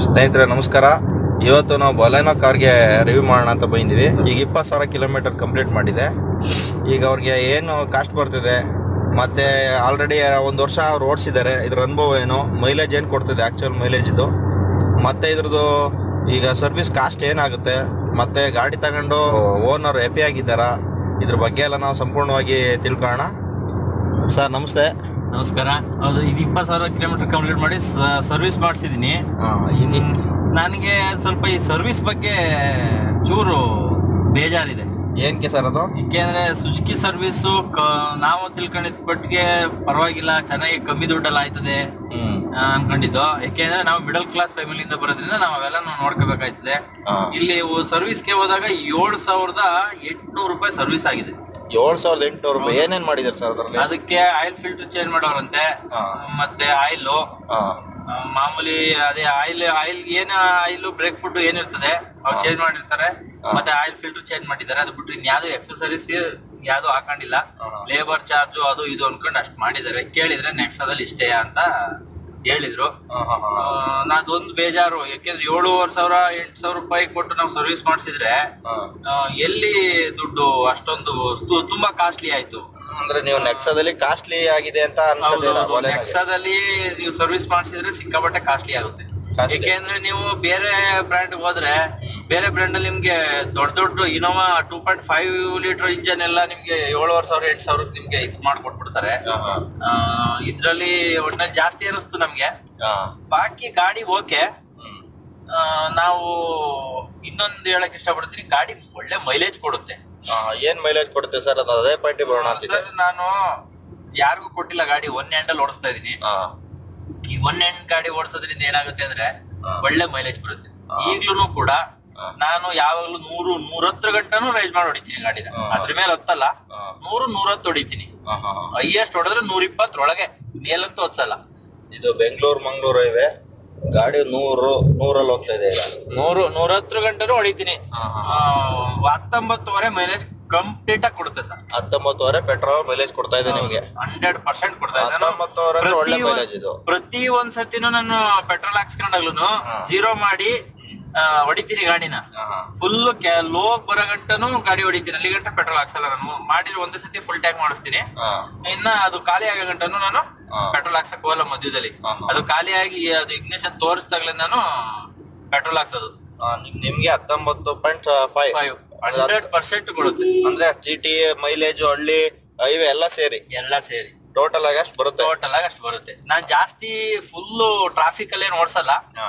ಸ್ನೇಹಿತರೆ ನಮಸ್ಕಾರ ಇವತ್ತು ನಾವು ಬೊಲೆನೋ ಕಾರ್ಗೆ ರಿವ್ಯೂ ಮಾಡೋಣ ಅಂತ ಬಂದಿದ್ದೀವಿ ಈಗ ಇಪ್ಪತ್ತು ಸಾವಿರ ಕಿಲೋಮೀಟರ್ ಕಂಪ್ಲೀಟ್ ಮಾಡಿದೆ ಈಗ ಅವ್ರಿಗೆ ಏನು ಕಾಸ್ಟ್ ಬರ್ತಿದೆ ಮತ್ತೆ ಆಲ್ರೆಡಿ ಒಂದು ವರ್ಷ ಅವ್ರು ಓಡಿಸಿದ್ದಾರೆ ಇದ್ರ ಅನುಭವ ಏನು ಮೈಲೇಜ್ ಏನು ಕೊಡ್ತಿದೆ ಆ್ಯಕ್ಚುಯಲ್ ಮೈಲೇಜ್ ಇದು ಮತ್ತೆ ಇದ್ರದ್ದು ಈಗ ಸರ್ವಿಸ್ ಕಾಸ್ಟ್ ಏನಾಗುತ್ತೆ ಮತ್ತೆ ಗಾಡಿ ತಗೊಂಡು ಓನರ್ ಹ್ಯಾಪಿ ಆಗಿದ್ದಾರಾ ಇದ್ರ ಬಗ್ಗೆ ಎಲ್ಲ ನಾವು ಸಂಪೂರ್ಣವಾಗಿ ತಿಳ್ಕೊಳ್ಳೋಣ ಸರ್ ನಮಸ್ತೆ ನಮಸ್ಕಾರ ಹೌದು ಇದು ಇಪ್ಪತ್ತು ಸಾವಿರ ಕಿಲೋಮೀಟರ್ ಕಂಪ್ಲೀಟ್ ಮಾಡಿ ಸರ್ವಿಸ್ ಮಾಡಿಸಿದ್ದೀನಿ ನನಗೆ ಸ್ವಲ್ಪ ಈ ಸರ್ವಿಸ್ ಬಗ್ಗೆ ಚೂರು ಬೇಜಾರಿದೆ ಏನಕ್ಕೆ ಸರ್ ಅದು ಏಕೆಂದ್ರೆ ಸುಜುಕಿ ಸರ್ವಿಸು ನಾವು ತಿಳ್ಕೊಂಡಿದ್ ಪಟ್ಟಿಗೆ ಪರವಾಗಿಲ್ಲ ಚೆನ್ನಾಗಿ ಕಮ್ಮಿ ದುಡ್ಡಲ್ಲಿ ಆಯ್ತದೆ ಹ್ಮ್ ಆ, ಅನ್ಕೊಂಡಿದ್ದು ಯಾಕೆಂದ್ರೆ ನಾವು ಮಿಡಲ್ ಕ್ಲಾಸ್ ಫ್ಯಾಮಿಲಿಯಿಂದ ಬರೋದ್ರಿಂದ ನಾವು ಅವೆಲ್ಲ ನೋಡ್ಕೋಬೇಕಾಯ್ತದೆ ಹಾ. ಇಲ್ಲಿ ಸರ್ವಿಸ್ಗೆ ಹೋದಾಗ ಏಳು ಸಾವಿರದ ಎಂಟ್ನೂರು ರೂಪಾಯಿ ಸರ್ವಿಸ್ ಆಗಿದೆ ಏಳು ಸಾವಿರದ ಎಂಟುನೂರು ರೂಪಾಯಿ ಏನೇನು ಮಾಡಿದ್ದಾರೆ ಸರ್ ಅದರಲ್ಲಿ ಅದಕ್ಕೆ ಆಯಿಲ್ ಫಿಲ್ಟರ್ ಚೇಂಜ್ ಮಾಡೋರಂತೆ ಹಾ. ಮತ್ತೆ ಆಯಿಲು ಹಾಂ ಆ, ಮಾಮೂಲಿ ಅದೇ ಆಯಿಲ್ ಆಯಿಲ್ ಏನ್ ಆಯಿಲ್ ಬ್ರೇಕ್ ಫುಡ್ ಏನಿರ್ತದೆ ಅವ್ರು ಚೇಂಜ್ ಮಾಡಿರ್ತಾರೆ ಮತ್ತೆ ಆಯಿಲ್ ಫಿಲ್ಟರ್ ಚೇಂಜ್ ಮಾಡಿದ್ದಾರೆ ಅದು ಬಿಟ್ರೆ ಇನ್ಯಾವುದು ಎಕ್ಸಸರೀಸ್ ಯಾವ್ದು ಹಾಕೊಂಡಿಲ್ಲ ಲೇಬರ್ ಚಾರ್ಜ್ ಅದು ಇದು ಅನ್ಕೊಂಡು ಅಷ್ಟ್ ಮಾಡಿದ್ದಾರೆ ಕೇಳಿದ್ರೆ ನೆಕ್ಸ್ಟ್ ಅದಲ್ಲಿ ಇಷ್ಟೇ ಅಂತ ಹೇಳಿದ್ರು ಆ, ನಾದೊಂದು ಬೇಜಾರು ಯಾಕೆಂದ್ರೆ ಏಳುವರೆ ಸಾವಿರ ಎಂಟು ಸಾವಿರ ರೂಪಾಯಿ ಕೊಟ್ಟು ನಾವು ಸರ್ವಿಸ್ ಮಾಡಿಸಿದ್ರೆ ಎಲ್ಲಿ ದುಡ್ಡು ಅಷ್ಟೊಂದು ತು- ತುಂಬಾ ಕಾಸ್ಟ್ಲಿ ಆಯ್ತು ಅಂದ್ರೆ ನೀವು ನೆಕ್ಸಾದಲ್ಲಿ ಕಾಸ್ಟ್ಲಿ ಆಗಿದೆ ಅಂತ ಅನ್ಕೋತೀರಾ ಒಲೆನಾಗೆ? ನೆಕ್ಸಾದಲ್ಲಿ ನೀವು ಸರ್ವಿಸ್ ಮಾಡಿಸಿದ್ರೆ ಸಿಕ್ಕಾಪಟ್ಟೆ ಕಾಸ್ಟ್ಲಿ ಆಗುತ್ತೆ Costly. ಯಾಕೆಂದ್ರೆ ನೀವು ಬೇರೆ ಬ್ರ್ಯಾಂಡ್ ಹೋದ್ರೆ ಬೇರೆ ಬ್ರ್ಯಾಂಡ್ ಅಲ್ಲಿ ನಿಮ್ಗೆ ದೊಡ್ಡ ದೊಡ್ಡ Innova two point five litre engine ಎಲ್ಲ ನಿಮ್ಗೆ ಏಳುವರೆ ಸಾವಿರ ಎಂಟು ಸಾವಿರ ನಿಮ್ಗೆ ಇದು ಮಾಡ್ಕೊಟ್ಬಿಡ್ತಾರೆ ಆಹಾ. ಆ, ಇದ್ರಲ್ಲಿ ಒಟ್ನಲ್ಲಿ ಜಾಸ್ತಿ ಅನಿಸ್ತು ನಮ್ಗೆ ಹಾ. ಬಾಕಿ ಗಾಡಿ ಓಕೆ ಹ್ಮ್. ನಾವು ಇನ್ನೊಂದು ಹೇಳಕ್ ಇಷ್ಟಪಡ್ತೀನಿ ಗಾಡಿ ಒಳ್ಳೆ ಮೈಲೇಜ್ ಕೊಡುತ್ತೆ ಹಾ, ಏನ್ ಮೈಲೇಜ್ ಕೊಡುತ್ತೆ ಸರ್ ಅದು ಅದೇ ಪಾಯಿಂಟ್ ಬರೋಣ ಅಂತಿದೆ ಸರ್ ನಾನು ಯಾರಿಗೂ ಕೊಟ್ಟಿಲ್ಲ ಗಾಡಿ ಒನ್ ಹ್ಯಾಂಡಲ್ ಓಡಿಸ್ತಾ ಇದೀನಿ ಹಾ. ಈ ಒನ್ ಹ್ಯಾಂಡ್ ಗಾಡಿ ಓಡಿಸೋದ್ರಿಂದ ಏನಾಗುತ್ತೆ ಅಂದ್ರೆ ಹಾ. ಒಳ್ಳೆ ಮೈಲೇಜ್ ಬರುತ್ತೆ ಈಗ್ಲೂ ಕೂಡ ನಾನು ಯಾವಾಗ್ಲೂ ನೂರು ನೂರತ್ರ ಗಂಟನೂ ರೈಸ್ ಮಾಡಿ ಹೊಡಿತೀನಿ ಗಾಡಿನ ಹಾ. ಅದ್ರ ಮೇಲೆ ಹೊತ್ತಲ್ಲ ಹಾ. ನೂರು ನೂರತ್ತು ಹೊಡಿತೀನಿ ಹಾ, ಹಾ, ಹಾ. ಹೈಯೆಸ್ಟ್ ಹೊಡೆದ್ರೆ ನೂರ ಇಪ್ಪತ್ತರೊಳಗೆ ಮೇಲಂತೂ ಹೊತ್ಸಲ್ಲ ಇದು ಬೆಂಗಳೂರು ಮಂಗಳೂರು ಹೈವೇ ಗಾಡಿ ನೂರು ನೂರಲ್ಲಿ ಹೋಗ್ತಾ ಇದೆ ಈಗ ನೂರು ನೂರತ್ರ ಗಂಟನೂ ಹೊಡಿತೀನಿ ಹಾ, ಆ, ಹತ್ತೊಂಬತ್ತುವರೆ ಮೈಲೇಜ್ ಕಂಪ್ಲೀಟ್ ಆಗಿ ಕೊಡುತ್ತೆ ಸರ್ ಹತ್ತೊಂಬತ್ತುವರೆ ಪೆಟ್ರೋಲ್ ಮೈಲೇಜ್ ಕೊಡ್ತಾ ಇದೆ ನಿಮ್ಗೆ ಹಂಡ್ರೆಡ್ ಪರ್ಸೆಂಟ್ ಕೊಡ್ತಾ ಇದೆ ನಾನು ಹತ್ತೊಂಬತ್ತುವರೆ ಅಂದ್ರೆ ಒಳ್ಳೆ ಪ್ರತಿ ಮೈಲೇಜ್ ಇದು ಪ್ರತಿ ಒಂದ್ ಸತಿನೂ ನಾನು ಪೆಟ್ರೋಲ್ ಹಾಕ್ಸ್ಕೊಂಡಾಗ್ಲೂ ಜೀರೋ ಮಾಡಿ ಆ, ಹೊಡಿತೀನಿ ಗಾಡಿನ ಹಾ, ಹಾ. ಫುಲ್ ಲೋ ಬರೋ ಗಂಟನು ಗಾಡಿ ಹೊಡಿತೀನಿ ಅಲ್ಲಿ ಗಂಟ ಪೆಟ್ರೋಲ್ ಹಾಕ್ಸಲ್ಲ ನಾನು ಮಾಡಿದ್ರೆ ಒಂದೇ ಸತಿ ಫುಲ್ ಟ್ಯಾಂಕ್ ಮಾಡಿಸ್ತೀನಿ ಹಾ. ಇನ್ನ ಅದು ಖಾಲಿ ಆಗೋ ಗಂಟನು ನಾನು ಹಾ. ಪೆಟ್ರೋಲ್ ಹಾಕ್ಸಕ್ ಹೋಗಲ್ಲ ಮಧ್ಯದಲ್ಲಿ ಹಾ, ಹಾ. ಅದು ಖಾಲಿ ಆಗಿ ಅದು ಇಗ್ನಿಷನ್ ತೋರಿಸ್ದಾಗ್ಲೇ ನಾನು ಪೆಟ್ರೋಲ್ ಹಾಕ್ಸೋದು ಹಾ, ನಿಮ್- ನಿಮ್ಗೆ ಹತ್ತೊಂಬತ್ತು point five five hundred percent ಕೊಡುತ್ತೆ ಅಂದ್ರೆ ಜಿ ಟಿ ಮೈಲೇಜ್ ಹಳ್ಳಿ ಹೈವೇ ಎಲ್ಲ ಸೇರಿ ಎಲ್ಲ ಸೇರಿ ಟೋಟಲ್ ಆಗಿ ಅಷ್ಟು ಬರುತ್ತೆ ಟೋಟಲ್ ಆಗಿ ಅಷ್ಟು ಬರುತ್ತೆ ನಾನ್ ಜಾಸ್ತಿ ಫುಲ್ ಟ್ರಾಫಿಕ್ ಅಲ್ಲಿ ಏನ್ ಓಡಿಸಲ್ಲ ಹಾ.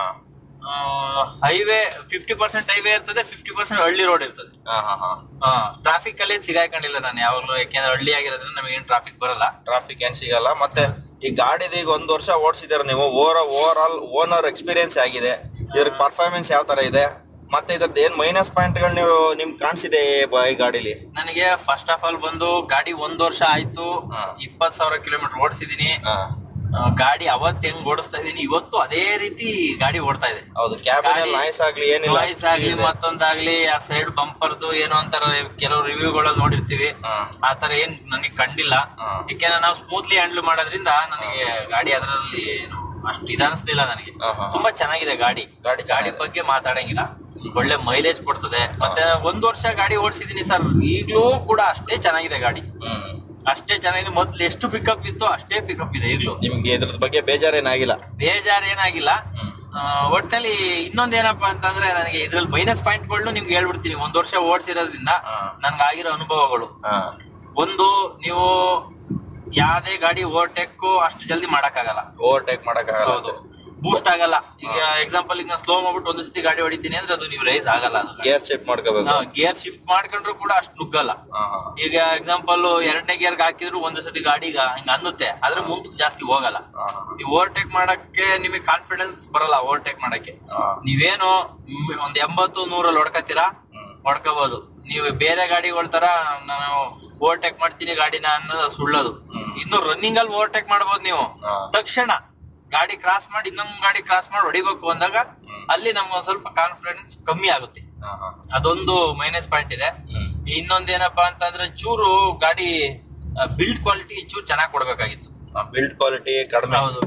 ಹೈವೇ ಫಿಫ್ಟಿ ಪರ್ಸೆಂಟ್ ಹೈವೇ ಇರ್ತದೆ ಫಿಫ್ಟಿ ಪರ್ಸೆಂಟ್ ಹಳ್ಳಿ ರೋಡ್ ಇರ್ತದೆ ಹಾ, ಹಾ, ಹಾ. ಟ್ರಾಫಿಕ್ ಅಲ್ಲಿ ಏನ್ ಸಿಗಾಕೊಂಡಿಲ್ಲ ನಾನು ಯಾವಾಗ್ಲೂ ಯಾಕೆಂದ್ರೆ ಹಳ್ಳಿ ಆಗಿರೋದ್ರಿಂದ ನಮಗೆ ಏನ್ ಟ್ರಾಫಿಕ್ ಬರಲ್ಲ ಟ್ರಾಫಿಕ್ ಏನ್ ಸಿಗಲ್ಲ ಮತ್ತೆ ಈ ಗಾಡಿದ ಈಗ ಒಂದ್ ವರ್ಷ ಓಡಿಸಿದಾರೆ ನೀವು over over all owner experience ಆಗಿದೆ ಇದ್ರ ಪರ್ಫಾರ್ಮೆನ್ಸ್ ಯಾವ ತರ ಇದೆ ಮತ್ತೆ ಇದ್ರದ್ದು ಏನ್ ಮೈನಸ್ ಪಾಯಿಂಟ್ ಗಳು ನೀವು ನಿಮ್ಗೆ ಕಾಣಿಸಿದೆ ಈ ಗಾಡಿಲಿ ನನಗೆ ಫಸ್ಟ್ ಆಫ್ ಆಲ್ ಬಂದು ಗಾಡಿ ಒಂದ್ ವರ್ಷ ಆಯ್ತು ಹಾ. ಇಪ್ಪತ್ ಸಾವಿರ ಕಿಲೋಮೀಟರ್ ಓಡಿಸಿದೀನಿ ಹಾ. ಗಾಡಿ ಅವತ್ ಹೆಂಗ್ ಓಡಿಸ್ತಾ ಇದೀನಿ ಇವತ್ತು ಅದೇ ರೀತಿ ಗಾಡಿ ಓಡ್ತಾ ಇದೆ ಹೌದು ಕ್ಯಾಬಿನ್ ಗಾಡಿ- ನಾಯ್ಸ್ ಆಗ್ಲಿ ಏನಿಲ್ಲ ವಾಯ್ಸ್ ಆಗ್ಲಿ ಮತ್ತೊಂದಾಗ್ಲಿ ಆ ಸೈಡ್ ಬಂಪರ್ದು ಏನೋ ಅಂತಾರ ಕೆಲವು ರಿವ್ಯೂಗಳಲ್ಲಿ ನೋಡಿರ್ತೀವಿ ಹಾ. ಆ ತರ ಏನ್ ನನಗೆ ಕಂಡಿಲ್ಲ ಹಾ. ಯಾಕೆಂದ್ರೆ ನಾವು ಸ್ಮೂತ್ಲಿ ಹ್ಯಾಂಡಲ್ ಮಾಡೋದ್ರಿಂದ ನನಗೆ ಗಾಡಿ ಅದರಲ್ಲಿ ಅಷ್ಟು ಇದನ್ನಿಸ್ತಿಲ್ಲ ನನಗೆ ಹಾ, ಹಾ. ತುಂಬಾ ಚೆನ್ನಾಗಿದೆ ಗಾಡಿ ಗಾಡಿ ಗಾಡಿ ಬಗ್ಗೆ ಮಾತಾಡಂಗಿಲ್ಲ ಒಳ್ಳೆ ಮೈಲೇಜ್ ಕೊಡ್ತದೆ ಮತ್ತೆ ಒಂದ್ ವರ್ಷ ಗಾಡಿ ಓಡಿಸಿದೀನಿ ಸರ್ ಈಗ್ಲೂ ಕೂಡ ಅಷ್ಟೇ ಚೆನ್ನಾಗಿದೆ ಗಾಡಿ ಹ್ಮ್ ಅಷ್ಟೇ ಚೆನ್ನಾಗಿದೆ ಮೊದ್ಲು ಎಷ್ಟು ಪಿಕಪ್ ಇತ್ತು ಅಷ್ಟೇ ಪಿಕಪ್ ಇದೆ ಈಗ್ಲೂ ನಿಮ್ಗೆ ಇದ್ರದ್ ಬಗ್ಗೆ ಬೇಜಾರೇನಾಗಿಲ್ಲ ಬೇಜಾರ್ ಏನಾಗಿಲ್ಲ ಆ, ಒಟ್ನಲ್ಲಿ ಇನ್ನೊಂದೇನಪ್ಪಾ ಅಂತಂದ್ರೆ ನನಗೆ ಇದ್ರಲ್ಲಿ ಮೈನಸ್ ಪಾಯಿಂಟ್ಗಳನ್ನು ನಿಮ್ಗೆ ಹೇಳ್ಬಿಡ್ತೀನಿ ಒಂದ್ ವರ್ಷ ಓಡಿಸಿರೋದ್ರಿಂದ ಹಾ. ನನ್ಗೆ ಆಗಿರೋ ಅನುಭವಗಳು ಹಾ. ಒಂದು ನೀವು ಯಾವ್ದೇ ಗಾಡಿ ಓವರ್ಟೇಕ್ ಅಷ್ಟು ಜಲ್ದಿ ಮಾಡಕ್ಕಾಗಲ್ಲ ಓವರ್ಟೇಕ್ ಮಾಡಕ್ಕಾಗಲ್ಲ ಹೌದು ಬೂಸ್ಟ್ ಆಗಲ್ಲ ಈಗ ಎಕ್ಸಾಂಪಲ್ ಈಗ ಸ್ಲೋ ಮಾಡ್ಬಿಟ್ಟು ಒಂದು ಸತಿ ಗಾಡಿ ಹೊಡಿತೀನಿ ಅಂದ್ರೆ ಅದು ನೀವು ರೈಸ್ ಆಗಲ್ಲ ಅದು ಗೇರ್ ಶಿಫ್ಟ್ ಮಾಡ್ಕೋಬೇಕು ಗೇರ್ ಶಿಫ್ಟ್ ಮಾಡ್ಕೊಂಡ್ರು ಕೂಡ ಅಷ್ಟು ನುಗ್ಗಲ್ಲ ಹಾ, ಹಾ. ಈಗ ಎಕ್ಸಾಂಪಲ್ ಎರಡನೇ ಗೇರ್ ಹಾಕಿದ್ರು ಒಂದು ಸತಿ ಗಾಡಿಗ ಹಿಂಗ ಅನ್ನುತ್ತೆ ಆದ್ರೆ ಮುಂದ್ ಜಾಸ್ತಿ ಹೋಗಲ್ಲ ಹಾ. ನೀವು ಓವರ್ಟೇಕ್ ಮಾಡಕ್ಕೆ ನಿಮಗೆ ಕಾನ್ಫಿಡೆನ್ಸ್ ಬರಲ್ಲ ಓವರ್ಟೇಕ್ ಮಾಡಕ್ಕೆ ಹಾ. ನೀವೇನು ಮ್- ಒಂದ್ ಎಂಬತ್ತು ನೂರಲ್ಲಿ ಹೊಡ್ಕತ್ತೀರಾ ಹ್ಮ್. ಹೊಡ್ಕೋಬಹುದು ನೀವು ಬೇರೆ ಗಾಡಿಗಳ ತರ ನಾನು ಓವರ್ಟೇಕ್ ಮಾಡ್ತೀನಿ ಗಾಡಿನ ಅನ್ನೋದು ಸುಳ್ಳದು ಹ್ಮ್. ಇನ್ನು ರನ್ನಿಂಗ್ ಅಲ್ಲಿ ಓವರ್ಟೇಕ್ ಮಾಡ್ಬೋದು ನೀವು ಹಾ. ತಕ್ಷಣ ಗಾಡಿ ಕ್ರಾಸ್ ಮಾಡಿ ಇನ್ನೊಂದ್ ಗಾಡಿ ಕ್ರಾಸ್ ಮಾಡಿ ಹೊಡಿಬೇಕು ಅಂದಾಗ ಅಲ್ಲಿ ನಮ್ಗೆ ಒಂದ್ ಸ್ವಲ್ಪ ಕಾನ್ಫಿಡೆನ್ಸ್ ಕಮ್ಮಿ ಆಗುತ್ತೆ ಹಾ, ಹಾ. ಅದೊಂದು ಮೈನಸ್ ಪಾಯಿಂಟ್ ಇದೆ ಹ್ಮ್. ಇನ್ನೊಂದೇನಪ್ಪಾ ಅಂತಂದ್ರೆ ಚೂರು ಗಾಡಿ ಬಿಲ್ಡ್ ಕ್ವಾಲಿಟಿ ಚೂರು ಚೆನ್ನಾಗಿ ಕೊಡ್ಬೇಕಾಗಿತ್ತು ಬಿಲ್ಡ್ ಕ್ವಾಲಿಟಿ ಕಡಿಮೆ ಹೌದು ಬಿಲ್ಡ್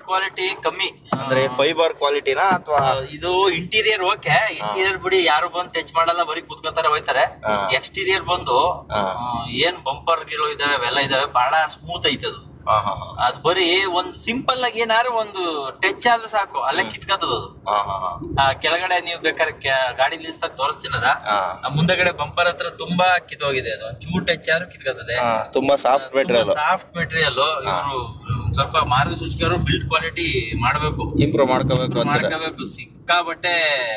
ಕ್ವಾಲಿಟಿ ಕಮ್ಮಿ ಅಂದ್ರೆ ಫೈಬರ್ ಕ್ವಾಲಿಟಿನಾ ಅಥವಾ ಆ, ಇದು ಇಂಟೀರಿಯರ್ ಓಕೆ ಇಂಟೀರಿಯರ್ ಬಿಡಿ ಯಾರು ಬಂದು ಟಚ್ ಮಾಡಲ್ಲ ಬರೀ ಕುತ್ಕೋತಾರೆ ಹೋಯ್ತಾರೆ ಹಾ. ಎಕ್ಸ್ಟೀರಿಯರ್ ಬಂದು ಹಾ. ಆ, ಏನ್ ಬಂಪರ್ ಗಳು ಇದಾವೆ ಅವೆಲ್ಲ ಇದಾವೆ ಬಹಳ ಸ್ಮೂತ್ ಐತೆ ಅದು ಹಾ ಹಾ ಅದು ಬರೀ ಒಂದ್ ಸಿಂಪಲ್ ಆಗಿ ಏನಾದ್ರು ಒಂದು ಟಚ್ ಆದ್ರೂ ಸಾಕು ಅಲ್ಲೇ ಕಿತ್ಕತ್ತದ ಅದು ಹಾ ಹಾ ಹಾ ಆ, ಕೆಳಗಡೆ ನೀವು ಬೇಕಾದ್ರೆ ಕ್ಯಾ- ಗಾಡಿ ನಿಲ್ಸ್ದಾಗ ತೋರಿಸ್ತೀನದ ಹಾ. ಆ ಮುಂದಗಡೆ ಬಂಪರ್ ಹತ್ರ ತುಂಬಾ ಕಿತ್ತೋಗಿದೆ ಅದು ಚೂರ್ ಟಚ್ ಆದ್ರೂ ಕಿತ್ಕತ್ತದೆ ಹಾ, ತುಂಬಾ ಸಾಫ್ಟ್ ಮೆಟೀರಿಯಲ್ ಸಾಫ್ಟ್ ಮೆಟೀರಿಯಲ್ ಇವರು ಸ್ವಲ್ಪ ಮಾರ್ಗಸೂಚಿಕರು ಬಿಲ್ಡ್ ಕ್ವಾಲಿಟಿ ಮಾಡ್ಬೇಕು ಇಂಪ್ರೂವ್ ಮಾಡ್ಕೋಬೇಕು ಅಂತ ಮಾಡ್ಕೋಬೇಕು ಸಿಕ್ಕಾಬಟ್ಟೆ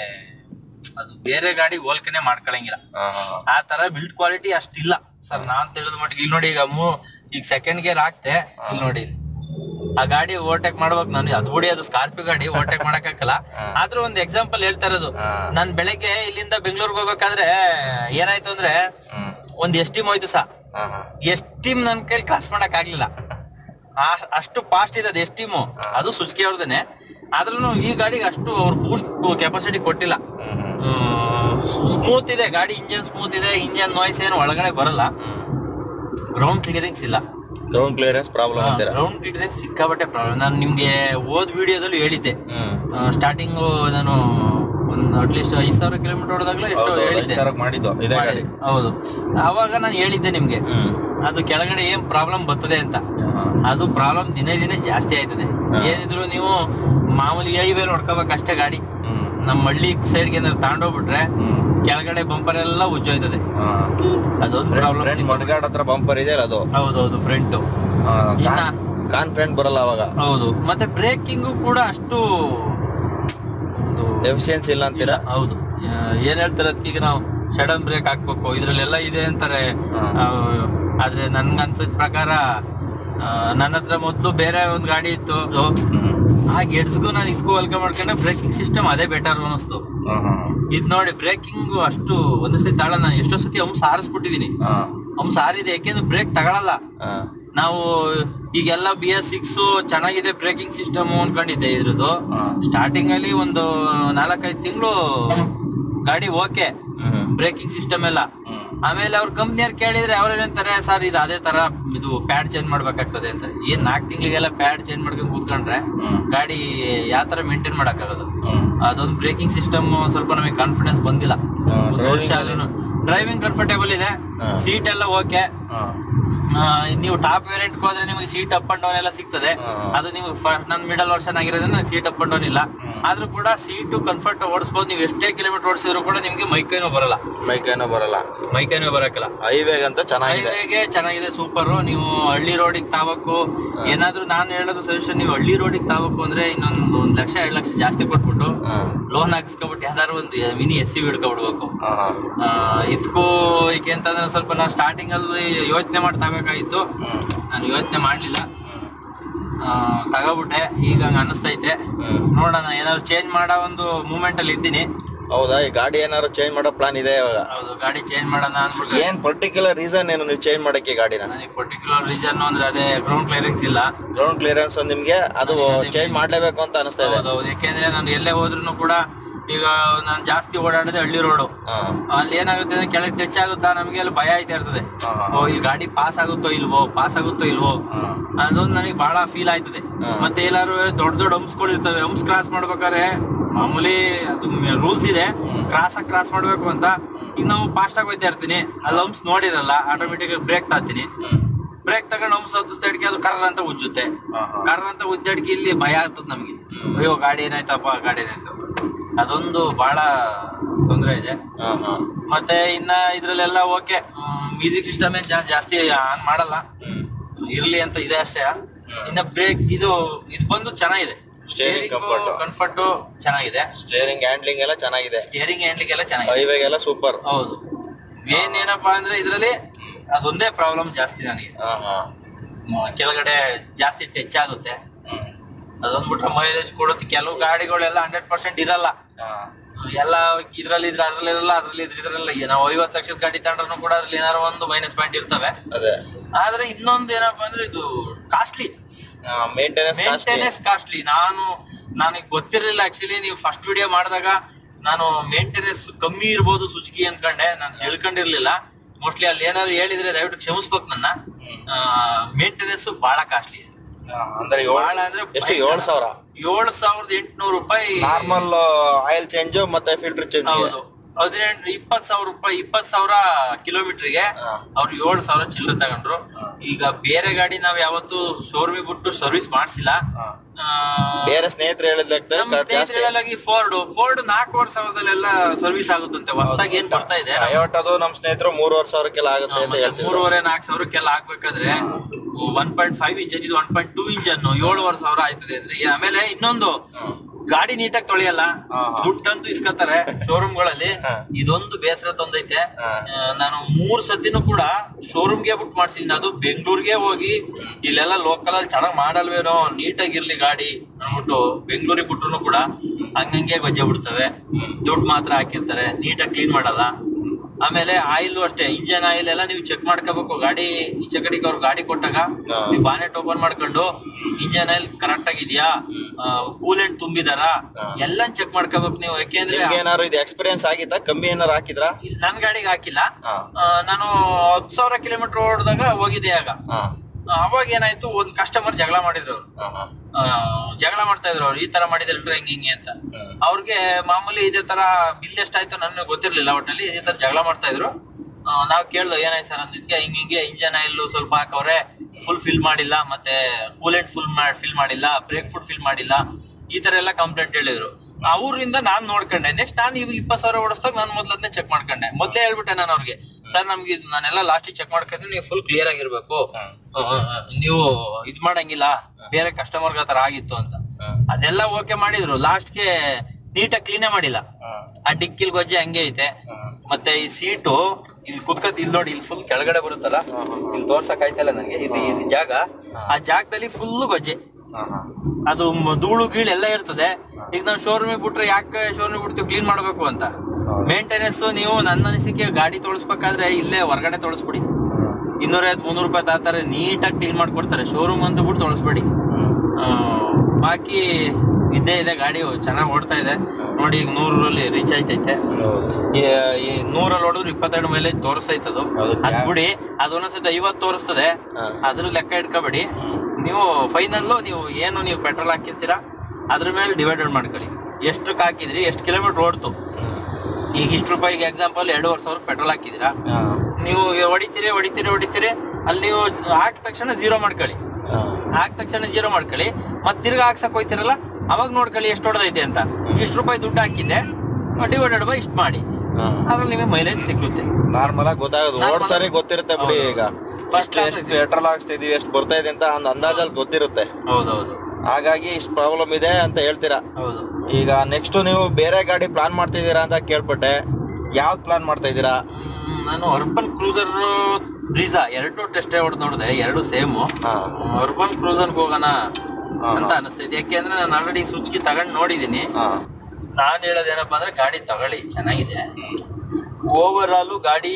ಅದು ಬೇರೆ ಗಾಡಿ ಹೋಲ್ಕೆನೆ ಮಾಡ್ಕೊಳಂಗಿಲ್ಲ ಹಾ ಹಾ ಹಾ. ಆ ತರ ಬಿಲ್ಡ್ ಕ್ವಾಲಿಟಿ ಅಷ್ಟಿಲ್ಲ ಸರ್ ನಾನ್ ತಿಳಿದ ಮಟ್ಟಿಗೆ ಇಲ್ಲಿ ನೋಡಿ ಈಗ ಮೂ ಈಗ ಸೆಕೆಂಡ್ ಗೇರ್ ಹಾಕ್ತೆ ಇಲ್ಲಿ ನೋಡಿ ಇಲ್ಲಿ. ಆ ಗಾಡಿ ಓವರ್ಟೇಕ್ ಮಾಡ್ಬೇಕು ನಾನು ಅದು ಬಿಡಿ ಅದು ಸ್ಕಾರ್ಪಿಯೋ ಗಾಡಿ ಓವರ್ಟೇಕ್ ಮಾಡಕ್ಕಾಗಲ್ಲ ಆದ್ರೂ ಒಂದು ಎಕ್ಸಾಂಪಲ್ ಹೇಳ್ತಾ ಇರೋದು ಹಾ. ನಾನ್ ಬೆಳಗ್ಗೆ ಇಲ್ಲಿಂದ ಬೆಂಗಳೂರಿಗೆ ಹೋಗ್ಬೇಕಾದ್ರೆ ಏನಾಯ್ತು ಅಂದ್ರೆ ಹ್ಮ್ ಒಂದ್ ಎಸ್ ಟೀಮ್ ಹೋಯ್ತು ಸಾ ಹಾ ಹಾ ಎಸ್ ಟೀಮ್ ನನ್ ಕೈಲಿ ಕ್ಲಾಸ್ ಮಾಡಕ್ ಆಗ್ಲಿಲ್ಲ ಆ- ಅಷ್ಟು ಫಾಸ್ಟ್ ಇರೋದು ಎಸ್ ಟೀಮು ಅದು ಸುಜುಕಿ ಅವ್ರದೇನೆ ಆದ್ರೂ ಈ ಗಾಡಿಗೆ ಅಷ್ಟು ಅವ್ರು ಬೂಸ್ಟ್ ಕೆಪಾಸಿಟಿ ಕೊಟ್ಟಿಲ್ಲ ಹ್ಮ್ ಹ್ಮ್ ಸ್ಮೂತ್ ಇದೆ ಗಾಡಿ ಇಂಜನ್ ಸ್ಮೂತ್ ಇದೆ ಇಂಜನ್ ನಾಯ್ಸ್ ಏನು ಒಳಗಡೆ ಬರಲ್ಲ ಗ್ರೌಂಡ್ ಕ್ಲಿಯರಿಂಗ್ಸ್ ಇಲ್ಲ ಗ್ರೌಂಡ್ ಕ್ಲಿಯರೆನ್ಸ್ ಪ್ರಾಬ್ಲಮ್ ಅಂತೀರಾ ಗ್ರೌಂಡ್ ಕ್ಲಿಯರಿಂಗ್ಸ್ ಸಿಕ್ಕಾಬಟ್ಟೆ ಪ್ರಾಬ್ಲಮ್ ನಾನು ನಿಮ್ಗೆ ಓದ್ ವಿಡಿಯೋದಲ್ಲೂ ಹೇಳಿದ್ದೆ ಹ್ಮ್ ಸ್ಟಾರ್ಟಿಂಗು ನಾನು ಒಂದು ಅಟ್ಲೀಸ್ಟ್ ಐದ್ ಸಾವಿರ ಕಿಲೋಮೀಟರ್ ಹೊಡೆದಾಗ್ಲೂ ಎಷ್ಟೋ ಹೌದು, ಐದ್ ಹೇಳಿದ್ದೆ ಸಾವಿರಕ್ಕೆ ಮಾಡಿದ್ದು ಇದೇ ಗಾಡಿ ಹೌದು ಅವಾಗ ನಾನು ಹೇಳಿದ್ದೆ ನಿಮ್ಗೆ ಹ್ಮ್ ಅದು ಕೆಳಗಡೆ ಏನ್ ಪ್ರಾಬ್ಲಮ್ ಬರ್ತದೆ ಅಂತ ಹಾ. ಅದು ಪ್ರಾಬ್ಲಮ್ ದಿನೇ ದಿನೇ ಜಾಸ್ತಿ ಆಯ್ತದೆ ಏನಿದ್ರು ನೀವು ಮಾಮೂಲಿ ಹೈವೇ ನೋಡ್ಕೋಬೇಕು ಅಷ್ಟೇ ಗಾಡಿ ಹ್ಮ್ ನಮ್ಮ ಹಳ್ಳಿ ಸೈಡ್ಗೆ ಏನಾದ್ರು ತಗೊಂಡೋಗ್ಬಿಟ್ರೆ ಹ್ಮ್ ಕೆಳಗಡೆ ಬಂಪರ್ ಎಲ್ಲ ಉಜ್ಜೋಯ್ತದೆ ಹಾ. ಅದೊಂದು ಫ್ರಂಟ್ ಪ್ರಾಬ್ಲಮ್ ಮಡ್ಗಾಡ್ ಹತ್ರ ಬಂಪರ್ ಇದೆಯಲ್ಲ ಅದು ಹೌದೌದು ಫ್ರಂಟ್ ಇನ್ನ- ಕಾನ್ಫಿಡೆಂಟ್ ಬರಲ್ಲ ಅವಾಗ ಹೌದು ಮತ್ತೆ ಬ್ರೇಕಿಂಗು ಕೂಡ ಅಷ್ಟು ಒಂದು ಎಫಿಷಿಯನ್ಸಿ ಇಲ್ಲ ಅಂತೀರಾ ಹೌದು ಆ, ಏನ್ ಹೇಳ್ತಾರೆ ಅದಕ್ಕೆ ಈಗ ನಾವು ಸಡನ್ ಬ್ರೇಕ್ ಹಾಕ್ಬೇಕು ಇದ್ರಲ್ಲೆಲ್ಲ ಇದೆ ಅಂತಾರೆ ಹಾ. ಆ, ಆದ್ರೆ ನನ್ಗ ಅನ್ಸಿದ ಪ್ರಕಾರ ಆ, ನನ್ನ ಹತ್ರ ಮೊದ್ಲು ಬೇರೆ ಒಂದ್ ಗಾಡಿ ಇತ್ತು ಅದು ಹ್ಮ್ ಆ ಗೆಡ್ಸ್ಗೂ ನಾನು ಇದಕ್ಕೂ ಹೋಲ್ಕೆ ಮಾಡ್ಕೊಂಡೆ ಬ್ರೇಕಿಂಗ್ ಸಿಸ್ಟಮ್ ಅದೇ ಬೆಟರ್ ಅನಿಸ್ತು ಹಾ ಹಾ ಇದ್ ನೋಡಿ ಬ್ರೇಕಿಂಗ್ ಅಷ್ಟು ಒಂದ್ ಸತಿ ತಾಳ ನಾನು ಎಷ್ಟೋ ಸತಿ ಹಂಸ ಹಾರಿಸ್ಬಿಟ್ಟಿದೀನಿ ಹಾ ಹಂಸ ಹಾರಿದೆ ಯಾಕೆಂದ್ರೆ ಬ್ರೇಕ್ ತಗೊಳಲ್ಲ ಹಾ ನಾವು ಈಗೆಲ್ಲ ಬಿ ಎಸ್ ಸಿಕ್ಸ್ ಚೆನ್ನಾಗಿದೆ ಬ್ರೇಕಿಂಗ್ ಸಿಸ್ಟಮ್ ಅನ್ಕೊಂಡಿದ್ದೆ ಇದ್ರದ್ದು ಹಾ. ಸ್ಟಾರ್ಟಿಂಗ್ ಅಲ್ಲಿ ಒಂದು ನಾಲ್ಕೈದು ತಿಂಗಳು ಗಾಡಿ ಓಕೆ ಹ್ಮ್ ಬ್ರೇಕಿಂಗ್ ಸಿಸ್ಟಮ್ ಎಲ್ಲ ಹ್ಮ್ ಆಮೇಲೆ ಅವ್ರ ಕಂಪ್ನಿಯವ್ರು ಕೇಳಿದ್ರೆ ಅವ್ರು ಏನಂತಾರೆ ಸರ್ ಇದು ಅದೇ ತರ ಇದು ಪ್ಯಾಡ್ ಚೇಂಜ್ ಮಾಡ್ಬೇಕಾಗ್ತದೆ ಅಂತ ಏನ್ ನಾಲ್ಕು ತಿಂಗಳಿಗೆಲ್ಲ ಪ್ಯಾಡ್ ಚೇಂಜ್ ಮಾಡ್ಕೊಂಡು ಕೂತ್ಕೊಂಡ್ರೆ ಹ್ಮ್. ಗಾಡಿ ಯಾವ ತರ ಮೇಂಟೈನ್ ಮಾಡಕ್ಕಾಗೋದು ಹ್ಮ್ ಅದೊಂದು ಬ್ರೇಕಿಂಗ್ ಸಿಸ್ಟಮ್ ಸ್ವಲ್ಪ ನಮಗೆ ಕಾನ್ಫಿಡೆನ್ಸ್ ಬಂದಿಲ್ಲ ಹಾ, ಒಂದು ವರ್ಷ driving ಆದ್ರೂ ಡ್ರೈವಿಂಗ್ ಕಂಫರ್ಟೇಬಲ್ ಇದೆ ಹಾ. ಸೀಟ್ ಎಲ್ಲ ಓಕೆ ಹಾ ಆ, ನೀವು ಟಾಪ್ ವೇರಿಯಂಟ್ ಹೋದ್ರೆ ನಿಮಗೆ ಸೀಟ್ ಅಪ್ ಅಂಡ್ ಡೌನ್ ಎಲ್ಲ ಸಿಗ್ತದೆ ಹಾ. ಅದು ನಿಮಗೆ ಫಸ್ಟ್ ನನ್ನ ಮಿಡಲ್ ವರ್ಷನ್ ಆಗಿರೋದ್ರಿಂದ ಸೀಟ್ ಅಪ್ ಅಂಡ್ ಡೌನ್ ಇಲ್ಲ ಆದ್ರೂ ಕೂಡ ಸೀಟು ಕಂಫರ್ಟ್ ಓಡಿಸ್ಬೋದು ನೀವು ಎಷ್ಟೇ ಕಿಲೋಮೀಟರ್ ಓಡಿಸಿದ್ರು ಕೂಡ ನಿಮ್ಗೆ ಮೈಕೈನೋ ಬರಲ್ಲ ಬೈಕ್ ಏನೋ ಬರಲ್ಲ ಮೈಕೈನೋ ಬರಕ್ಕಲ್ಲ ಹೈವೇಗಂತ ಚೆನ್ನಾಗಿದೆ ಹೈವೇಗೆ ಚೆನ್ನಾಗಿದೆ ಸೂಪರ್ ನೀವು ಹಳ್ಳಿ ರೋಡಿಗೆ ತಾವಬೇಕು ಏನಾದ್ರೂ ನಾನು ಹೇಳೋದು ಸಜೆಷನ್ ನೀವು ಹಳ್ಳಿ ರೋಡಿಗೆ ತಾವಬೇಕು ಅಂದ್ರೆ ಇನ್ನೊಂದು ಒಂದ್ ಲಕ್ಷ ಎರಡ್ ಲಕ್ಷ ಜಾಸ್ತಿ ಕೊಟ್ಬಿಟ್ಟು ಹಾ ಲೋನ್ ಹಾಕಿಸ್ಕೊಬಿಟ್ಟು ಯಾವ್ದಾದ್ರು ಒಂದು ಮಿನಿ ಎಸ್ ಸಿ ಹಿಡ್ಕೊಬಿಡ್ಬೇಕು ಹಾ ಹಾ ಇದಕ್ಕೂ ಏಕೆ ಅಂತಂದ್ರೆ ಸ್ವಲ್ಪ ನಾನು ಸ್ಟಾರ್ಟಿಂಗ್ ಅಲ್ಲಿ ಯೋಚನೆ ಮಾಡಿ ತಗೋಬೇಕಾಗಿತ್ತು ಹ್ಮ್ ನಾನು ಯೋಚನೆ ಮಾಡ್ಲಿಲ್ಲ ಆ, ತಗೋಬಿಟ್ಟೆ ಈಗ ಹಂಗ ಅನಿಸ್ತೈತೆ ಹ್ಮ್ ನೋಡೋಣ ಏನಾದ್ರು ಚೇಂಜ್ ಮಾಡೋ ಒಂದು ಮೂಮೆಂಟ್ ಅಲ್ಲಿ ಇದ್ದೀನಿ ಹೌದಾ ಈ ಗಾಡಿ ಏನಾದ್ರು ಚೇಂಜ್ ಮಾಡೋ ಪ್ಲಾನ್ ಇದೆ ಇವಾಗ ಹೌದು ಗಾಡಿ ಚೇಂಜ್ ಮಾಡೋಣ ಅನ್ಬಿಟ್ಟು ಏನ್ ಪರ್ಟಿಕ್ಯುಲರ್ ರೀಸನ್ ಏನು ನೀವು ಚೇಂಜ್ ಮಾಡಕ್ಕೆ ಈ ಗಾಡಿನ ನನಗೆ ಪರ್ಟಿಕ್ಯುಲರ್ ರೀಸನ್ ಅಂದ್ರೆ ಅದೇ ಗ್ರೌಂಡ್ ಕ್ಲಿಯರೆನ್ಸ್ ಇಲ್ಲ ಗ್ರೌಂಡ್ ಕ್ಲಿಯರೆನ್ಸ್ ನಿಮ್ಗೆ ಅದು ಚೇಂಜ್ ಮಾಡ್ಲೇಬೇಕು ಅಂತ ಅನಿಸ್ತಾ ಇದೆ ಹೌದೌದು ಯಾಕೆಂದ್ರೆ ನಾನು ಎಲ್ಲೇ ಹೋದ್ರು ಕೂಡ ಈಗ ನಾನು ಜಾಸ್ತಿ ಓಡಾಡೋದೇ ಹಳ್ಳಿ ರೋಡು ಹಾ ಅಲ್ಲಿ ಏನಾಗುತ್ತೆ ಅಂದ್ರೆ ಕೆಳಗೆ ಟಚ್ ಆಗುತ್ತಾ ನಮಗೆ ಅಲ್ಲಿ ಭಯ ಆಯ್ತಾ ಇರ್ತದೆ ಹಾ, ಹಾ. ಓ ಇಲ್ಲಿ ಗಾಡಿ ಪಾಸ್ ಆಗುತ್ತೋ ಇಲ್ವೋ ಪಾಸ್ ಆಗುತ್ತೋ ಇಲ್ವೋ ಹಾ ಅದೊಂದು ನನಗೆ ಬಹಳ ಫೀಲ್ ಆಯ್ತದೆ ಹಾ. ಮತ್ತೆ ಎಲ್ಲಾರು ದೊಡ್ಡ ದೊಡ್ಡ ಹಂಸ್ಗಳು ಇರ್ತವೆ ಹಂಸ್ ಕ್ರಾಸ್ ಮಾಡ್ಬೇಕಾದ್ರೆ ಮಾಮೂಲಿ ಅದು ರೂಲ್ಸ್ ಇದೆ ಕ್ರಾಸ್ ಆಗಿ ಕ್ರಾಸ್ ಮಾಡ್ಬೇಕು ಅಂತ ಈಗ ನಾವು ಫಾಸ್ಟ್ ಆಗಿ ಹೋಯ್ತಾ ಇರ್ತೀನಿ ಅಲ್ಲಿ ಹಂಸ್ ನೋಡಿರಲ್ಲ ಆಟೋಮೆಟಿಕ್ ಬ್ರೇಕ್ ತಾತೀನಿ ಹ್ಮ್ ಬ್ರೇಕ್ ತಗೊಂಡು ಹಂಸ್ ಹತ್ತಿಸ್ದಡ್ಗೆ ಅದು ಕರ್ರ ಅಂತ ಉಜ್ಜುತ್ತೆ ಹಾ, ಹಾ. ಕರ್ರ ಅಂತ ಉಜ್ಜಡ್ಗೆ ಇಲ್ಲಿ ಭಯ ಆಗ್ತದೆ ನಮ್ಗೆ ಹ್ಮ್. ಅಯ್ಯೋ ಗಾಡಿ ಏನಾಯ್ತಪ್ಪ ಗಾಡಿ ಏನಾಯ್ತಪ್ಪ ಅದೊಂದು ಬಹಳ ತೊಂದರೆ ಇದೆ ಹಾ ಹಾ ಮತ್ತೆ ಇನ್ನ ಇದ್ರಲ್ಲೆಲ್ಲ ಓಕೆ ಮ್ಯೂಸಿಕ್ ಸಿಸ್ಟಮ್ ಏನ್ ಜಾ- ಜಾಸ್ತಿ ಆನ್ ಮಾಡಲ್ಲ ಹ್ಮ್ ಇರ್ಲಿ ಅಂತ ಇದೆ ಅಷ್ಟೇ ಇನ್ನ ಬ್ರೇಕ್ ಇದು ಇದು ಬಂದು ಚೆನ್ನಾಗಿದೆ Steering comfort. ಕಂಫರ್ಟ್ ಚೆನ್ನಾಗಿದೆ ಸ್ಟೇರಿಂಗ್ ಹ್ಯಾಂಡ್ಲಿಂಗ್ ಎಲ್ಲ ಚೆನ್ನಾಗಿದೆ ಸ್ಟೇರಿಂಗ್ ಹ್ಯಾಂಡ್ಲಿಂಗ್ ಎಲ್ಲ ಚೆನ್ನಾಗಿದೆ ಹೈವೇಗೆಲ್ಲ ಸೂಪರ್ ಹೌದು ಮೇನ್ ಏನಪ್ಪಾ ಅಂದ್ರೆ ಇದ್ರಲ್ಲಿ ಅದೊಂದೇ ಪ್ರಾಬ್ಲಮ್ ಜಾಸ್ತಿ ನನಗೆ ಹಾ ಹಾ ಮ- ಕೆಳಗಡೆ ಜಾಸ್ತಿ ಟಚ್ ಆಗುತ್ತೆ ಹ್ಮ್ ಅದೊಂದ್ ಬಿಟ್ರೆ ಮೈಲೇಜ್ ಕೊಡುತ್ತೆ ಕೆಲವು ಗಾಡಿಗಳೆಲ್ಲ ಹಂಡ್ರೆಡ್ ಪರ್ಸೆಂಟ್ ಇರಲ್ಲ ಹಾ ಎಲ್ಲ ಇದ್ರಲ್ಲಿ ಇದ್ರೆ ಅದ್ರಲ್ಲಿ ಇರಲ್ಲ ಅದ್ರಲ್ಲಿ ಇದ್ರೆ ಇದ್ರಲ್ಲ ನಾವು ಐವತ್ತು ಲಕ್ಷದ ಗಾಡಿ ತಗೊಂಡ್ರು ಕೂಡ ಅದ್ರಲ್ಲಿ ಏನಾದ್ರು ಒಂದು ಮೈನಸ್ ಪಾಯಿಂಟ್ ಇರ್ತವೆ ಅದೇ ಆದ್ರೆ ಇನ್ನೊಂದು ಏನಪ್ಪಾ ಅಂದ್ರೆ ಇದು ಕಾಸ್ಟ್ಲಿ ಮೇಂಟೆನೆನ್ಸ್ ಮೇಂಟೆನೆನ್ಸ್ ಕಾಸ್ಟ್ಲಿ ನಾನು ನನಗೆ ಗೊತ್ತಿರಲಿಲ್ಲ ಆಕ್ಚುಲಿ ನೀವು ಫಸ್ಟ್ ವಿಡಿಯೋ ಮಾಡಿದಾಗ ನಾನು ಮೇಂಟೆನೆನ್ಸ್ ಕಮ್ಮಿ ಇರ್ಬೋದು ಸುಜುಕಿ ಅನ್ಕೊಂಡೆ ನಾನು ತಿಳ್ಕೊಂಡಿರ್ಲಿಲ್ಲ ಮೋಸ್ಟ್ಲಿ ಅಲ್ಲಿ ಏನಾದ್ರು ಹೇಳಿದ್ರೆ ದಯವಿಟ್ಟು ಕ್ಷಮಿಸ್ಬೇಕು ನನ್ನ ಮೇಂಟೆನೆನ್ಸ್ ಬಹಳ ಕಾಸ್ಟ್ಲಿ ಇದೆ ಅಂದ್ರೆ ಬಹಳ ಅಂದ್ರೆ ಎಷ್ಟು ಏಳು ಸಾವಿರ ಏಳು ಸಾವಿರದ ಎಂಟುನೂರು ರೂಪಾಯಿ ನಾರ್ಮಲ್ ಆಯಿಲ್ ಚೇಂಜ್ ಮತ್ತೆ ಫಿಲ್ಟರ್ ಚೇಂಜ್ ಹೌದು ಹದಿನೆಂಟು ಇಪ್ಪತ್ ಸಾವಿರ ರೂಪಾಯಿ ಇಪ್ಪತ್ ಸಾವಿರ ಕಿಲೋಮೀಟರ್ಗೆ ಹಾ. ಅವ್ರು ಏಳು ಸಾವಿರ ಚಿಲ್ಲರೆ ತಗೊಂಡ್ರು ಈಗ ಬೇರೆ ಗಾಡಿ ನಾವ್ ಯಾವತ್ತು ಶೋರೂಮಿಗೆ ಬಿಟ್ಟು ಸರ್ವಿಸ್ ಮಾಡಿಸಿಲ್ಲ ಬೇರೆ ಸ್ನೇಹಿತರು ಹೇಳಿದ ನಮ್ಮ ಸ್ನೇಹಿತರಲ್ಲಿ ಫೋರ್ಡ್ ಫೋರ್ಡ್ ನಾಲ್ಕೂವರೆ ಸಾವಿರದಲ್ಲೆಲ್ಲ ಸರ್ವಿಸ್ ಆಗುತ್ತಂತೆ ಹೊಸದಾಗಿ ಏನ್ ಬರ್ತಾ ಇದೆ ಟೊಯೋಟ ಅದು ನಮ್ ಸ್ನೇಹಿತರು ಮೂರುವರೆ ಸಾವಿರಕ್ಕೆಲ್ಲ ಆಗುತ್ತೆ ಅಂತ ಮತ್ತೆ ಹೇಳ್ತಿದ್ರು ಮೂರುವರೆ ನಾಲ್ಕು ಸಾವಿರಕ್ಕೆಲ್ಲ ಹಾಕ್ಬೇಕಾದ್ರೆ ಒನ್ ಪಾಯಿಂಟ್ ಫೈವ್ ಇಂಚನ್ ಇದು ಒನ್ ಪಾಯಿಂಟ್ ಟೂ ಇಂಚನ್ ಏಳುವರೆ ಸಾವಿರ ಆಯ್ತದೆ ಅಂದ್ರೆ ಈ ಆಮೇಲೆ ಇನ್ನೊಂದು ಗಾಡಿ ನೀಟಾಗಿ ತೊಳೆಯಲ್ಲ ಹಾ, ಹಾ. ದುಡ್ಡಂತೂ ಇಸ್ಕೊತಾರೆ ಶೋರೂಮ್ ಗಳಲ್ಲಿ ಹಾ. ಇದೊಂದು ಬೇಸರ ತಂದೈತೆ ಹಾ. ಆ, ನಾನು ಮೂರ್ ಸತಿನೂ ಕೂಡ ಶೋರೂಮ್ಗೆ ಬುಕ್ ಮಾಡ್ಸಿದ್ದೀನಿ ಅದು ಬೆಂಗಳೂರಿಗೆ ಹೋಗಿ ಇಲ್ಲೆಲ್ಲ ಲೋಕಲ್ ಅಲ್ಲಿ ಚೆನ್ನಾಗ್ ಮಾಡಲ್ವೇನೋ ನೀಟಾಗಿರ್ಲಿ ಗಾಡಿ ಅಂದ್ಬಿಟ್ಟು ಬೆಂಗಳೂರಿಗೆ ಬಿಟ್ರು ಕೂಡ ಹಂಗಂಗೆ ಗೊಜ್ಜೆ ಬಿಡ್ತವೆ ದುಡ್ಡು ಮಾತ್ರ ಹಾಕಿರ್ತಾರೆ ನೀಟಾಗಿ ಕ್ಲೀನ್ ಮಾಡಲ್ಲ ಆಮೇಲೆ ಆಯಿಲ್ ಅಷ್ಟೇ ಇಂಜನ್ ಆಯಿಲ್ ಎಲ್ಲ ನೀವು ಚೆಕ್ ಮಾಡ್ಕೋಬೇಕು ಗಾಡಿ ಈಚೆ ಕಡೆಗೆ ಅವ್ರು ಗಾಡಿ ಕೊಟ್ಟಾಗ ಹಾ. ನೀವು ಬಾನೆಟ್ ಓಪನ್ ಮಾಡ್ಕೊಂಡು ಇಂಜನ್ ಆಯಿಲ್ ಕರೆಕ್ಟ್ ಆಗಿದ್ಯಾ ಕೂಲೆಂಟ್ ತುಂಬಿದಾರ ಹಾ. ಎಲ್ಲ ಚೆಕ್ ಮಾಡ್ಕೋಬೇಕು ನೀವು ಯಾಕೆಂದ್ರೆ ನಿಮ್ಗೆ ಏನಾದ್ರು ಇದು ಎಕ್ಸ್ಪೀರಿಯನ್ಸ್ ಆಗಿತ್ತಾ ಕಮ್ಮಿ ಏನಾರು ಹಾಕಿದ್ರಾ ಇಲ್ಲಿ ನನ್ ಗಾಡಿಗೆ ಹಾಕಿಲ್ಲ ಹಾ. ಆ, ನಾನು ಹತ್ತು ಸಾವಿರ ಕಿಲೋಮೀಟರ್ ಓಡಿದಾಗ ಹೋಗಿದ್ದೆ ಆಗ ಹಾ ಆ, ಅವಾಗ ಏನಾಯ್ತು ಒಂದ್ ಕಸ್ಟಮರ್ ಜಗಳ ಮಾಡಿದ್ರು ಅವ್ರು ಹಾ, ಹಾ. ಆ, ಜಗಳ ಮಾಡ್ತಾ ಇದ್ರು ಅವ್ರು ಈ ತರ ಮಾಡಿದ್ರಲ್ರಿ ಹಿಂಗೆ ಹಿಂಗೆ ಅಂತ ಹ್ಮ್. ಅವ್ರಿಗೆ ಮಾಮೂಲಿ ಇದೇ ತರ ಬಿಲ್ ಎಷ್ಟಾಯ್ತು ನನಗೆ ಗೊತ್ತಿರ್ಲಿಲ್ಲ ಒಟ್ಟಲ್ಲಿ ಇದೇ ತರ ಜಗಳ ಮಾಡ್ತಾ ಇದ್ರು ಆ, ನಾವ್ ಕೇಳ್ದು ಏನಾಯ್ತು ಸರ್ ಅಂದಿದ್ಕೆ ಹಿಂಗ್ ಹಿಂಗೆ ಇಂಜನ್ ಆಯಿಲ್ ಸ್ವಲ್ಪ ಹಾಕವ್ರೆ ಫುಲ್ ಫಿಲ್ ಮಾಡಿಲ್ಲ ಮತ್ತೆ ಕೂಲೆಂಟ್ ಫುಲ್ ಫಿಲ್ ಮಾಡಿಲ್ಲ ಬ್ರೇಕ್ ಫುಡ್ ಫಿಲ್ ಮಾಡಿಲ್ಲ ಈ ತರ ಎಲ್ಲ ಕಂಪ್ಲೇಂಟ್ ಹೇಳಿದ್ರು ಅವರಿಂದ ನಾನ್ ನೋಡ್ಕೊಂಡೆ ನೆಕ್ಸ್ಟ್ ನಾನು ಇವಾಗ ಇಪ್ಪತ್ತು ಸಾವಿರ ಓಡಿಸ್ದಾಗ ನಾನು ಮೊದ್ಲದ್ನೇ ಚೆಕ್ ಮಾಡ್ಕೊಂಡೆ ಮೊದ್ಲೇ ಹೇಳ್ಬಿಟ್ಟೆ ನಾನು ಅವ್ರಿಗೆ ಸರ್ ನಮ್ಗೆ ಇದು ನಾನೆಲ್ಲ ಲಾಸ್ಟಿಗೆ ಚೆಕ್ ಮಾಡ್ಕೊಂಡ್ರೆ ನೀವು ಫುಲ್ ಕ್ಲಿಯರ್ ಆಗಿರ್ಬೇಕು ಆ, ಆ, ನೀವು ಇದ್ ಮಾಡಂಗಿಲ್ಲ ಬೇರೆ ಕಸ್ಟಮರ್ ತರ ಆಗಿತ್ತು ಅಂತ ಹ್ಮ್. ಅದೆಲ್ಲ ಓಕೆ ಮಾಡಿದ್ರು ಲಾಸ್ಟ್ಗೆ ನೀಟಾಗಿ ಕ್ಲೀನೇ ಮಾಡಿಲ್ಲ ಹ್ಮ್. ಆ ಡಿಕ್ಕಿಲ್ ಗೊಜ್ಜೆ ಹಂಗೆ ಐತೆ ಹ್ಮ್. ಮತ್ತೆ ಈ ಸೀಟು ಇಲ್ಲಿ ಕುತ್ಕತ್ ಇಲ್ಲಿ ನೋಡಿ ಇಲ್ಲಿ ಫುಲ್ ಕೆಳಗಡೆ ಬರುತ್ತಲ್ಲ ಇಲ್ಲಿ ತೋರ್ಸಕ್ ಆಯ್ತಲ್ಲ ನನಗೆ ಇದು ಇದು ಜಾಗ ಆ ಜಾಗದಲ್ಲಿ ಫುಲ್ ಗೊಜ್ಜೆ ಹಾ, ಹಾ. ಅದು ಮ- ಧೂಳು ಗೀಳು ಎಲ್ಲ ಇರ್ತದೆ ಈಗ ನಾವು ಶೋರೂಮಿಗೆ ಬಿಟ್ರೆ ಯಾಕೆ ಶೋರೂಮಿಗೆ ಬಿಡ್ತೀವಿ ಕ್ಲೀನ್ ಮಾಡ್ಬೇಕು ಅಂತ ಮೇಂಟೆನೆನ್ಸ್ ನೀವು ನನ್ನ ಅನಿಸಿಕೆ ಗಾಡಿ ತೊಳಸ್ಬೇಕಾದ್ರೆ ಇಲ್ಲೇ ಹೊರಗಡೆ ತೊಳಸ್ಬಿಡಿ ಇನ್ನೂರೈವತ್ತು ಮುನ್ನೂರು ರೂಪಾಯಿ ತಾತಾರೆ ನೀಟಾಗಿ ಕ್ಲೀನ್ ಮಾಡ್ಕೊಡ್ತಾರೆ ಶೋರೂಮ್ ಅಂತ ಬಿಟ್ಟು ತೊಳಸ್ಬೇಡಿ ಆ, ಬಾಕಿ ಇದ್ದೇ ಇದೆ ಗಾಡಿ ಚೆನ್ನಾಗಿ ಓಡ್ತಾ ಇದೆ ನೋಡಿ ಈಗ ನೂರಲ್ಲಿ ರೀಚ್ ಆಯ್ತೈತೆ ಈ ಈ ನೂರಲ್ಲಿ ಹೊಡೆದ್ರು ಇಪ್ಪತ್ತೆರಡು ಮೇಲೆ ತೋರಿಸ್ತೈತದು ಹೌದು. ಅದ್ ಬಿಡಿ ಅದು ಒಂದೊಂದ್ಸತಿ ಐವತ್ತು ತೋರಿಸ್ತದೆ ಹಾ. ಅದ್ರ ಲೆಕ್ಕ ಇಟ್ಕೋಬೇಡಿ ನೀವು ಫೈನಲ್ಲು ನೀವು ಏನು ನೀವು ಪೆಟ್ರೋಲ್ ಹಾಕಿರ್ತೀರಾ ಅದ್ರ ಮೇಲೆ ಡಿವೈಡೆಡ್ ಮಾಡ್ಕೊಳ್ಳಿ ಎಷ್ಟಕ್ಕೆ ಹಾಕಿದ್ರಿ ಎಷ್ಟು ಕಿಲೋಮೀಟರ್ ಓಡ್ತು ಈಗ ಇಷ್ಟು ರೂಪಾಯಿಗೆ ಎಕ್ಸಾಂಪಲ್ ಎರಡೂವರೆ ಸಾವಿರ ಪೆಟ್ರೋಲ್ ಹಾಕಿದಿರಾ ಹಾ. ನೀವು ಹೊಡಿತೀರಿ ಹೊಡಿತೀರಿ ಹೊಡಿತೀರಿ ಅಲ್ಲಿ ನೀವು ಹಾಕಿದ ತಕ್ಷಣ ಜೀರೋ ಮಾಡ್ಕೊಳ್ಳಿ ಹಾ. ಹಾಕಿದ ತಕ್ಷಣ ಜೀರೋ ಮಾಡ್ಕೊಳ್ಳಿ ಮತ್ತೆ ತಿರ್ಗಾ ಹಾಕ್ಸಕ್ ಹೋಯ್ತಿರಲ್ಲ ಅವಾಗ ನೋಡ್ಕೊಳ್ಳಿ ಎಷ್ಟು ಹೊಡೆದೈತೆ ಅಂತ ಇಷ್ಟು ರೂಪಾಯಿ ದುಡ್ಡು ಹಾಕಿದ್ದೆ ಡಿವೈಡೆಡ್ ಬೈ ಇಷ್ಟು ಮಾಡಿ ಹಾ. ಅದ್ರಲ್ಲಿ ನಿಮಗೆ ಮೈಲೇಜ್ ಸಿಗುತ್ತೆ ನಾರ್ಮಲ್ ಆಗಿ ಗೊತ್ತಾಗೋದು Normal ಓಡ್ ಸಾರಿ ಗೊತ್ತಿರುತ್ತೆ ಬಿಡಿ ಹೌದು. ಈಗ First class ಎಷ್ಟು ಪೆಟ್ರೋಲ್ ಹಾಕ್ಸ್ತಾ ಇದೀವಿ ಎಷ್ಟು ಬರ್ತಾ ಇದೆ ಅಂತ ಒಂದು ಅಂದಾಜಲ್ಲಿ ಗೊತ್ತಿರುತ್ತೆ ಹೌದೌದು ಹಾಗಾಗಿ ಇಷ್ಟು ಪ್ರಾಬ್ಲಮ್ ಇದೆ ಅಂತ ಹೇಳ್ತೀರಾ ಹೌದು ಈಗ ನೆಕ್ಸ್ಟ್ ನೀವು ಬೇರೆ ಗಾಡಿ ಪ್ಲಾನ್ ಮಾಡ್ತಿದ್ದೀರಾ ಅಂತ ಕೇಳ್ಪಟ್ಟೆ ಯಾವ್ದು ಪ್ಲಾನ್ ಮಾಡ್ತಾ ಇದ್ದೀರಾ ಹ್ಮ್, ನಾನು ಅರ್ಬನ್ ಕ್ರೂಸರ್ ಬ್ರೀಜಾ ಎರಡು ಟೆಸ್ಟ್ ಹೊಡೆದು ನೋಡಿದೆ ಎರಡು ಸೇಮು ಹಾ. ಅರ್ಬನ್ ಕ್ರೂಸರ್ಗೆ ಹೋಗೋಣ ಅಂತ ಅನಿಸ್ತೈತೆ ಯಾಕೆಂದ್ರೆ ನಾನು ಆಲ್ರೆಡಿ ಸುಚ್ಕಿ ತಗೊಂಡ್ ನೋಡಿದೀನಿ ಹಾ. ನಾನ್ ಹೇಳೋದೇನಪ್ಪ ಅಂದ್ರೆ ಗಾಡಿ ತಗೊಳ್ಳಿ ಚೆನ್ನಾಗಿದೆ ಓವರ್ ಆಲು ಗಾಡಿ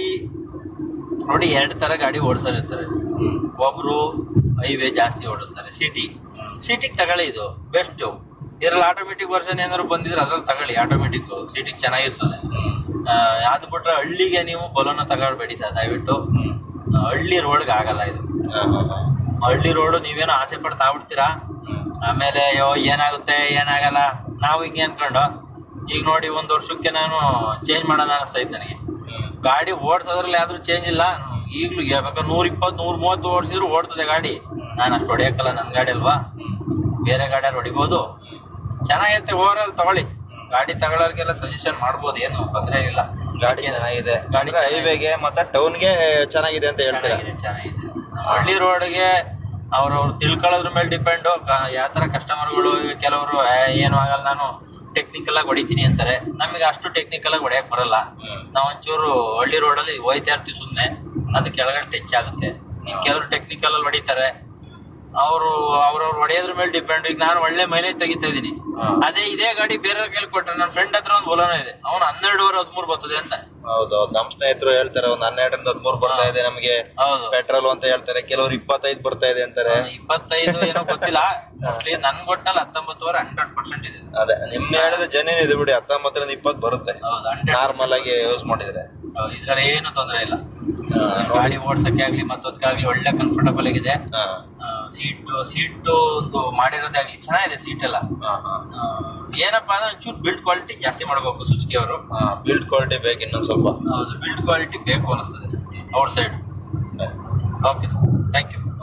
ನೋಡಿ ಎರಡು ತರ ಗಾಡಿ ಓಡಿಸೋರಿರ್ತಾರೆ ಒಬ್ರು ಹೈವೇ ಜಾಸ್ತಿ ಓಡಿಸ್ತಾರೆ ಸಿಟಿ ಸಿಟಿಗೆ ತಗೊಳ್ಳಿ ಇದು ಬೆಸ್ಟ್ ಇದ್ರಲ್ಲಿ ಆಟೋಮೆಟಿಕ್ ವರ್ಷನ್ ಏನಾದ್ರು ಬಂದಿದ್ರೆ ಅದ್ರಲ್ಲಿ ತಗೊಳ್ಳಿ ಆಟೋಮೆಟಿಕ್ ಸಿಟಿಗೆ ಚೆನ್ನಾಗಿರ್ತದೆ ಆ, ಅದು ಬಿಟ್ರೆ ಹಳ್ಳಿಗೆ ನೀವು ಬಲೋನ ತಗೊಳ್ಬೇಡಿ ಸರ್ ದಯವಿಟ್ಟು ಆ, ಹಳ್ಳಿ ರೋಡ್ಗೆ ಆಗಲ್ಲ ಇದು ಹಾ, ಹಾ, ಹಾ. ಹಳ್ಳಿ ರೋಡ್ ನೀವೇನೋ ಆಸೆ ಪಟ್ಟು ತಾಬಿಡ್ತೀರಾ ಆಮೇಲೆ ಅಯ್ಯೋ ಏನಾಗುತ್ತೆ ಏನಾಗಲ್ಲ ನಾವು ಹಿಂಗೆ ಅನ್ಕೊಂಡು ಈಗ ನೋಡಿ ಒಂದ್ ವರ್ಷಕ್ಕೆ ನಾನು ಚೇಂಜ್ ಮಾಡೋಣ ಅನಿಸ್ತಾ ಇತ್ತು ನನಗೆ ಗಾಡಿ ಓಡ್ಸೋದ್ರಲ್ಲಿ ಯಾವ್ದು ಚೇಂಜ್ ಇಲ್ಲ ಈಗ್ಲೂ ಬೇಕಾದ್ರೆ ನೂರ ಇಪ್ಪತ್ತು ನೂರ ಮೂವತ್ತು ಓಡಿಸಿದ್ರು ಓಡ್ತದೆ ಗಾಡಿ ನಾನು ಅಷ್ಟು ಹೊಡಿಯಕ್ಕಲ್ಲ ನನ್ನ ಗಾಡಿ ಅಲ್ವಾ ಬೇರೆ ಗಾಡಿಯಲ್ಲಿ ಹೊಡಿಬೋದು ಚೆನ್ನಾಗೈತೆ ಓವರ್ ಆಲ್ ತಗೊಳ್ಳಿ ಗಾಡಿ ತಗೊಳ್ಳೋರ್ಗೆಲ್ಲ ಸಜೆಷನ್ ಮಾಡ್ಬೋದು ಏನು ತೊಂದರೆ ಇಲ್ಲ ಗಾಡಿ ಚೆನ್ನಾಗಿದೆ ಗಾಡಿ ಹೈವೇಗೆ ಮತ್ತೆ ಟೌನ್ಗೆ ಚೆನ್ನಾಗಿದೆ ಅಂತ ಹೇಳ್ತೀರಾ ಚೆನ್ನಾಗಿದೆ ಚೆನ್ನಾಗಿದೆ ಹಳ್ಳಿ ರೋಡ್ಗೆ ಅವ್ರವ್ರು ತಿಳ್ಕೊಳ್ಳೋದ್ರ ಮೇಲೆ ಡಿಪೆಂಡು ಯಾವ ತರ ಕಸ್ಟಮರ್ಗಳು ಕೆಲವರು ಏನು ಆಗಲ್ಲ ನಾನು ಟೆಕ್ನಿಕಲ್ ಆಗಿ ಹೊಡಿತೀನಿ ಅಂತಾರೆ ನಮಗೆ ಅಷ್ಟು ಟೆಕ್ನಿಕಲ್ ಆಗಿ ಹೊಡೆಯಕ್ ಬರಲ್ಲ ನಾವು ಒಂಚೂರು ಹಳ್ಳಿ ರೋಡಲ್ಲಿ ಹೋಯ್ತಾ ಇರ್ತೀವಿ ಸುಮ್ಮನೆ ಅದು ಕೆಳಗಡೆ ಟಚ್ ಆಗುತ್ತೆ ಇನ್ ಕೆಲವರು ಟೆಕ್ನಿಕಲ್ ಅಲ್ಲಿ ಹೊಡಿತಾರೆ ಅವರು ಅವ್ರವ್ರು ಹೊಡೆಯೋದ್ರ ಮೇಲೆ ಡಿಪೆಂಡ್ ಈಗ ನಾನು ಒಳ್ಳೆ ಮೈಲೇಜ್ ತೆಗಿತಾ ಇದೀನಿ ಅದೇ ಇದೇ ಗಾಡಿ ಬೇರೆ ಕೈಲಿ ಕೊಟ್ರೆ ನನ್ನ ಫ್ರೆಂಡ್ ಹತ್ರ ಒಂದು ಬೊಲೋನ ಇದೆ ಅವನು ಹನ್ನೆರಡುವರೆ ಹದಿಮೂರು ಬರ್ತದೆ ಅಂತ ಹೌದೌದು ನಮ್ ಸ್ನೇಹಿತರು ಹೇಳ್ತಾರೆ ಒಂದ್ ಹನ್ನೆರಡರಿಂದ ಹದಿಮೂರು ಬರ್ತಾ ಇದೆ ನಮಗೆ ಹೌದು ಪೆಟ್ರೋಲ್ ಅಂತ ಹೇಳ್ತಾರೆ ಕೆಲವರು ಇಪ್ಪತ್ತೈದು ಬರ್ತಾ ಇದೆ ಅಂತಾರೆ ಇಪ್ಪತ್ತೈದು ಏನೋ ಗೊತ್ತಿಲ್ಲ ಮೋಸ್ಟ್ಲಿ ನನ್ ಕೊಟ್ಟಲ್ಲಿ ಹತ್ತೊಂಬತ್ತುವರೆ ಹಂಡ್ರೆಡ್ ಪರ್ಸೆಂಟ್ ಇದೆ ಅದೇ ನಿಮ್ನೆ ಹೇಳಿದ ಜನ ಇದೆ ಬಿಡಿ ಹತ್ತೊಂಬತ್ತರಿಂದ ಇಪ್ಪತ್ತು ಬರುತ್ತೆ ಹೌದು ಹಂಡ್ರೆಡ್ ನಾರ್ಮಲ್ ಆಗಿ ಯೂಸ್ ಮಾಡಿದ್ರೆ ಇದ್ರಲ್ಲಿ ಏನು ತೊಂದರೆ ಇಲ್ಲ ಗಾಡಿ ಓಡ್ಸಕ್ಕೆ ಆಗ್ಲಿ ಮತ್ತೊಂದಕ್ಕಾಗ್ಲಿ ಒಳ್ಳೆ ಕಂಫರ್ಟಬಲ್ ಆಗಿದೆ ಸೀಟ್ ಸೀಟ್ ಒಂದು ಮಾಡಿರೋದೇ ಆಗ್ಲಿ ಚೆನ್ನಾಗಿದೆ ಸೀಟ್ ಎಲ್ಲ ಆ, ಏನಪ್ಪಾ ಅಂದ್ರೆ ಒಂಚೂರು ಬಿಲ್ಡ್ ಕ್ವಾಲಿಟಿ ಜಾಸ್ತಿ ಮಾಡ್ಬೇಕು ಸುಜುಕಿ ಅವರು ಬಿಲ್ಡ್ ಕ್ವಾಲಿಟಿ ಬೇಕು ಇನ್ನೊಂದು ಸ್ವಲ್ಪ ಹೌದು ಬಿಲ್ಡ್ ಕ್ವಾಲಿಟಿ ಬೇಕು ಅನಿಸ್ತದೆ outside okay sir thank you